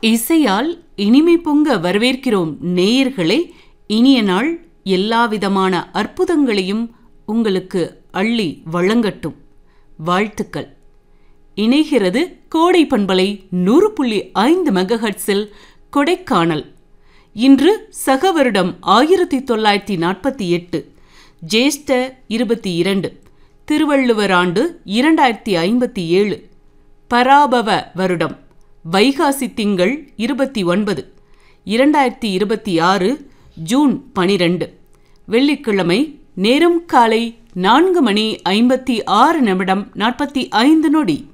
இசையால் இனிமை பொங்க வரவேற்கிறோம் நேயர்களே இனிய நாள் எல்லாவிதமான அற்புதங்களையும் உங்களுக்கு அள்ளி வழங்கட்டும் வாழ்த்துக்கள் இணைகிறது கோடை பண்பலை நூறு புள்ளி ஐந்து மெகஹட்ஸில் கொடைக்கானல் இன்று சக வருடம் ஆயிரத்தி தொள்ளாயிரத்தி நாற்பத்தி எட்டு ஜேஷ்ட இருபத்தி இரண்டு திருவள்ளுவர் ஆண்டு இரண்டாயிரத்தி ஐம்பத்தி ஏழு பராபவ வருடம் வைகாசி திங்கள் இருபத்தி ஒன்பது இரண்டாயிரத்தி இருபத்தி ஆறு ஜூன் பனிரெண்டு வெள்ளிக்கிழமை நேரம் காலை நான்கு மணி ஐம்பத்தி ஆறு நிமிடம் நாற்பத்தி ஐந்து நொடி